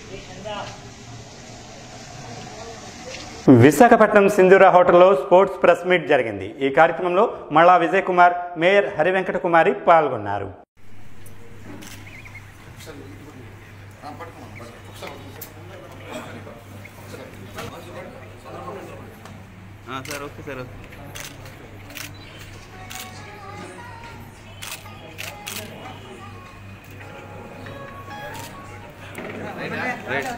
విశాఖపట్నం సింధూరా హోటల్లో sports press meet జరిగింది ఈ కార్యక్రమంలో మళ్ళా విజయ్ కుమార్ మేయర్ హరివెంకట కుమారి పాల్గొన్నారు sir okay sir okay right